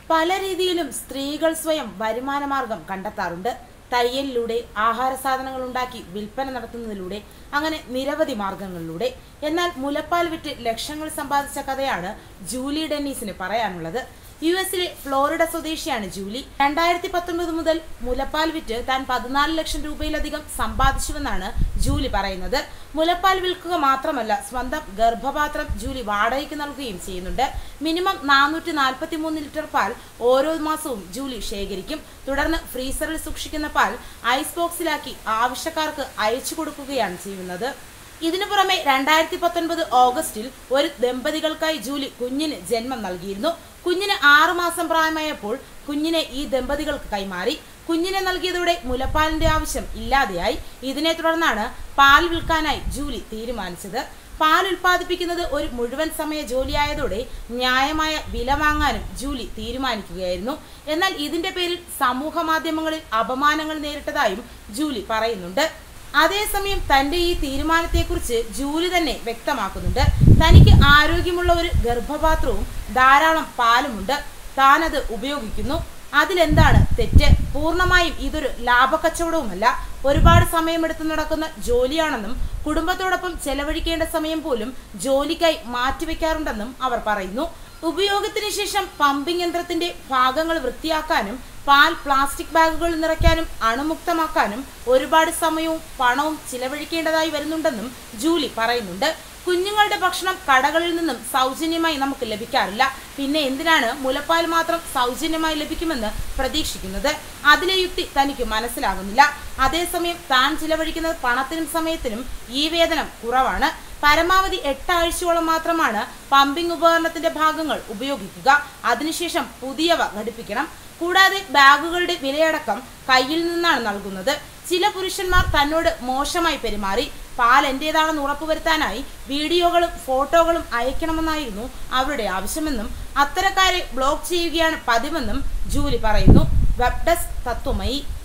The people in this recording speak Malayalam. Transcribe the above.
പല രീതിയിലും സ്ത്രീകൾ സ്വയം വരുമാനമാർഗം കണ്ടെത്താറുണ്ട് തയ്യലിലൂടെ ആഹാര സാധനങ്ങൾ ഉണ്ടാക്കി വിൽപ്പന നടത്തുന്നതിലൂടെ അങ്ങനെ നിരവധി മാർഗങ്ങളിലൂടെ എന്നാൽ മുലപ്പാൽ വിറ്റ് ലക്ഷങ്ങൾ സമ്പാദിച്ച കഥയാണ് ജൂലി ഡെന്നീസിന് പറയാനുള്ളത് യു എസിലെ ഫ്ലോറിഡ സ്വദേശിയാണ് ജൂലി രണ്ടായിരത്തി പത്തൊൻപത് മുതൽ മുലപ്പാൽ വിറ്റ് താൻ പതിനാല് ലക്ഷം രൂപയിലധികം സമ്പാദിച്ചുവെന്നാണ് ജൂലി പറയുന്നത് മുലപ്പാൽ വിൽക്കുക മാത്രമല്ല സ്വന്തം ഗർഭപാത്രം ജൂലി വാടകയ്ക്ക് നൽകുകയും ചെയ്യുന്നുണ്ട് മിനിമം നാനൂറ്റി നാൽപ്പത്തി മൂന്ന് ലിറ്റർ പാൽ ഓരോ മാസവും ജൂലി ശേഖരിക്കും തുടർന്ന് ഫ്രീസറിൽ സൂക്ഷിക്കുന്ന പാൽ ഐസ് ബോക്സിലാക്കി ആവശ്യക്കാർക്ക് അയച്ചു കൊടുക്കുകയാണ് ചെയ്യുന്നത് ഇതിനു പുറമെ രണ്ടായിരത്തി പത്തൊൻപത് ഓഗസ്റ്റിൽ ഒരു ദമ്പതികൾക്കായി ജൂലി കുഞ്ഞിന് ജന്മം നൽകിയിരുന്നു കുഞ്ഞിന് ആറു മാസം പ്രായമായപ്പോൾ കുഞ്ഞിനെ ഈ ദമ്പതികൾക്ക് കൈമാറി കുഞ്ഞിനെ നൽകിയതോടെ മുലപ്പാലിന്റെ ആവശ്യം ഇല്ലാതെയായി ഇതിനെ തുടർന്നാണ് പാൽ വിൽക്കാനായി ജൂലി തീരുമാനിച്ചത് പാൽ ഉൽപ്പാദിപ്പിക്കുന്നത് ഒരു മുഴുവൻ സമയ ജോലിയായതോടെ ന്യായമായ വില വാങ്ങാനും ജൂലി തീരുമാനിക്കുകയായിരുന്നു എന്നാൽ ഇതിന്റെ പേരിൽ സമൂഹ മാധ്യമങ്ങളിൽ അപമാനങ്ങൾ നേരിട്ടതായും ജൂലി പറയുന്നുണ്ട് അതേസമയം തന്റെ ഈ തീരുമാനത്തെക്കുറിച്ച് ജൂലി തന്നെ വ്യക്തമാക്കുന്നുണ്ട് തനിക്ക് ആരോഗ്യമുള്ള ഒരു ഗർഭപാത്രവും ധാരാളം പാലുമുണ്ട് താനത് ഉപയോഗിക്കുന്നു അതിലെന്താണ് തെറ്റ് പൂർണ്ണമായും ഇതൊരു ലാഭക്കച്ചവടവുമല്ല ഒരുപാട് സമയമെടുത്ത് നടക്കുന്ന ജോലിയാണെന്നും കുടുംബത്തോടൊപ്പം ചെലവഴിക്കേണ്ട സമയം പോലും ജോലിക്കായി മാറ്റിവെക്കാറുണ്ടെന്നും അവർ പറയുന്നു ഉപയോഗത്തിന് ശേഷം പമ്പിംഗ് യന്ത്രത്തിന്റെ ഭാഗങ്ങൾ വൃത്തിയാക്കാനും പാൽ പ്ലാസ്റ്റിക് ബാഗുകളിൽ നിറയ്ക്കാനും അണുമുക്തമാക്കാനും ഒരുപാട് സമയവും പണവും ചിലവഴിക്കേണ്ടതായി വരുന്നുണ്ടെന്നും ജൂലി പറയുന്നുണ്ട് കുഞ്ഞുങ്ങളുടെ ഭക്ഷണം കടകളിൽ നിന്നും സൗജന്യമായി നമുക്ക് ലഭിക്കാറില്ല പിന്നെ എന്തിനാണ് മുലപ്പാൽ മാത്രം സൗജന്യമായി ലഭിക്കുമെന്ന് പ്രതീക്ഷിക്കുന്നത് അതിലെ യുക്തി തനിക്ക് മനസ്സിലാകുന്നില്ല അതേസമയം താൻ ചിലവഴിക്കുന്നത് പണത്തിനും സമയത്തിനും ഈ വേതനം കുറവാണ് പരമാവധി എട്ടാഴ്ചയോളം മാത്രമാണ് പമ്പിംഗ് ഉപകരണത്തിന്റെ ഭാഗങ്ങൾ ഉപയോഗിക്കുക അതിനുശേഷം പുതിയവ ഘടിപ്പിക്കണം കൂടാതെ ബാഗുകളുടെ വിലയടക്കം കയ്യിൽ നിന്നാണ് നൽകുന്നത് ചില പുരുഷന്മാർ തന്നോട് മോശമായി പെരുമാറി പാൽ എന്റേതാണെന്ന് ഉറപ്പുവരുത്താനായി വീഡിയോകളും ഫോട്ടോകളും അയക്കണമെന്നായിരുന്നു അവരുടെ ആവശ്യമെന്നും അത്തരക്കാരെ ബ്ലോക്ക് ചെയ്യുകയാണ് പതിവെന്നും ജൂലി പറയുന്നു വെബ് ഡെസ്ക് തത്വമയി